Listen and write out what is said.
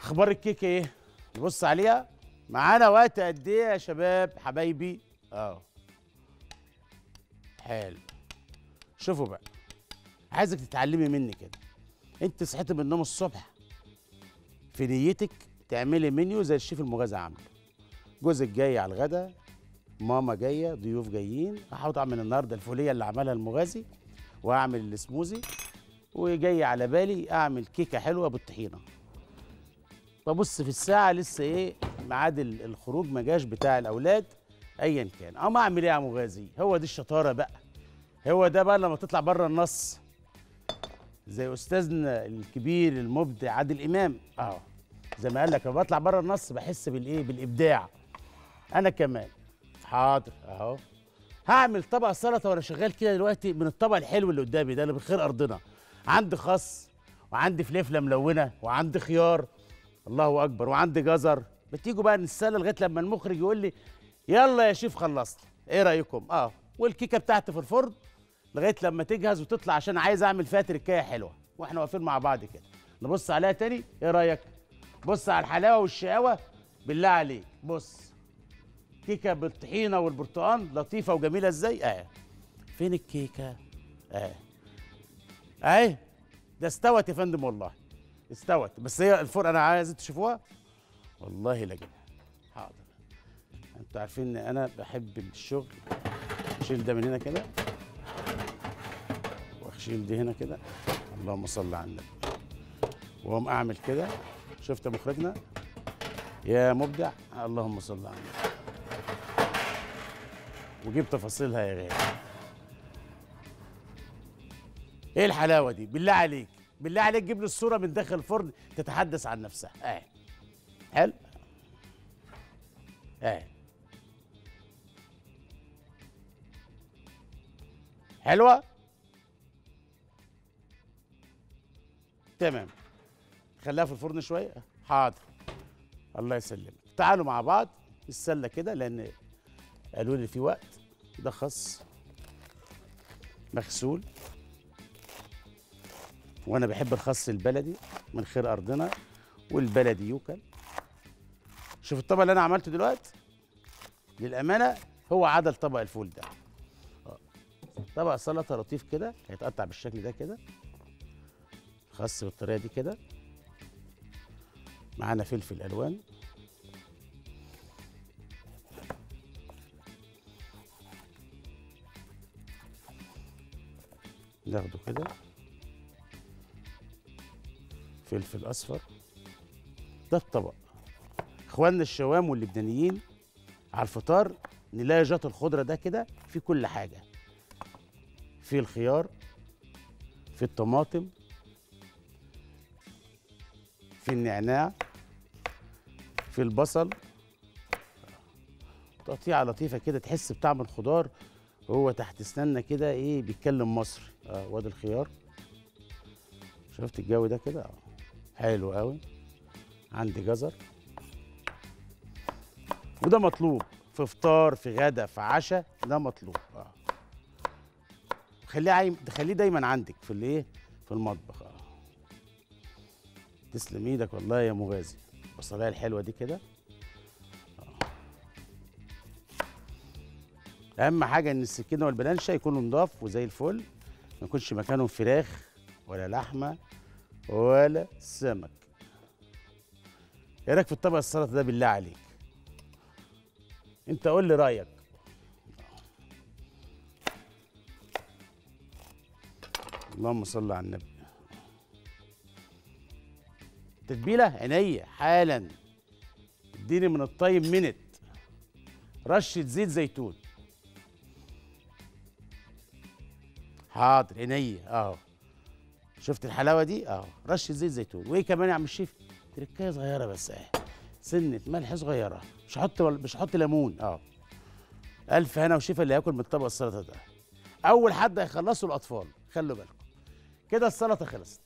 اخبار الكيكه ايه نبص عليها معانا وقت قد ايه يا شباب حبايبي اه حلو شوفوا بقى عايزك تتعلمي مني كده انت صحيتي من النوم الصبح في نيتك تعملي منيو زي الشيف المغازي عامله جوزك جاي على الغدا ماما جايه ضيوف جايين هحاول اعمل النهارده الفوليه اللي عملها المغازي واعمل السموزي وجاي على بالي اعمل كيكه حلوه بالطحينه ببص في الساعه لسه ايه ميعاد ال- الخروج ما جاش بتاع الاولاد ايا كان اما اعمل ايه يا مغازي هو دي الشطاره بقى هو ده بقى لما تطلع بره النص زي استاذنا الكبير المبدع عادل امام اه زي ما قال لك لما بطلع بره النص بحس بالايه بالابداع انا كمان حاضر اهو هعمل طبق سلطه وانا شغال كده دلوقتي من الطبق الحلو اللي قدامي ده اللي بخير ارضنا عندي خس وعندي فلفله ملونه وعندي خيار الله اكبر وعندي جزر بتيجوا بقى نستنى لغايه لما المخرج يقول لي يلا يا شيف خلصت ايه رايكم اه والكيكه بتاعتي في الفرن لغايه لما تجهز وتطلع عشان عايز اعمل فيها تركايه حلوه واحنا واقفين مع بعض كده نبص عليها تاني ايه رايك بص على الحلاوه والشقاوه بالله عليك بص كيكه بالطحينه والبرتقال لطيفه وجميله ازاي اه فين الكيكه اه اهي ده استوت يا فندم والله استوت بس هي الفرن انا عايز تشوفوها والله لا جميل حاضر انتوا عارفين ان انا بحب الشغل شيل ده من هنا كده واشيل دي هنا كده اللهم صل على النبي واقوم اعمل كده شفت يا مخرجنا يا مبدع اللهم صل على النبي وجيب تفاصيلها يا غالي ايه الحلاوه دي بالله عليك بالله عليك جيب لي الصوره من داخل الفرن تتحدث عن نفسها اه حلو اه حلوه تمام خليها في الفرن شويه حاضر الله يسلمك تعالوا مع بعض السله كده لان قالوا لي في وقت ده خس مغسول وانا بحب الخس البلدي من خير ارضنا والبلدي يوكل شوف الطبق اللي انا عملته دلوقتي للامانه هو عدل طبق الفول ده آه. طبق سلطه لطيف كده هيتقطع بالشكل ده كده خس بالطريقه دي كده معانا فلفل الوان ناخده كده فلفل اصفر ده الطبق اخواننا الشوام واللبنانيين على الفطار نلاقي جات الخضره ده كده في كل حاجه في الخيار في الطماطم في النعناع في البصل تقطيعه لطيفه كده تحس بطعم الخضار وهو تحت اسناننا كده ايه بيتكلم مصري اه وادي الخيار شفت الجو ده كده اه حلو قوي عندي جزر وده مطلوب في فطار في غدا في عشاء ده مطلوب اه خليه عايم تخليه دايما عندك في الايه في المطبخ اه تسلم ايدك والله يا مغازي البصلايه الحلوه دي كده اهم حاجه ان السكينه والبلانشه يكونوا نضاف وزي الفل ما يكونش مكانهم فراخ ولا لحمه ولا سمك ايه رايك في الطبق السلطه ده بالله عليك انت قول لي رايك اللهم صل على النبي تتبيله عينيا حالا اديني من الطيب منت رشه زيت زيتون حاضر عينيا اهو شفت الحلاوه دي اهو رشه زيت زيتون وايه كمان يا عم الشيف تركايه صغيره بس اهي سنه ملح صغيره مش هحط مش هحط ليمون اه الف هنا وشفا اللي هياكل من طبق السلطه ده اول حد هيخلصه الاطفال خلوا بالكم كده السلطه خلصت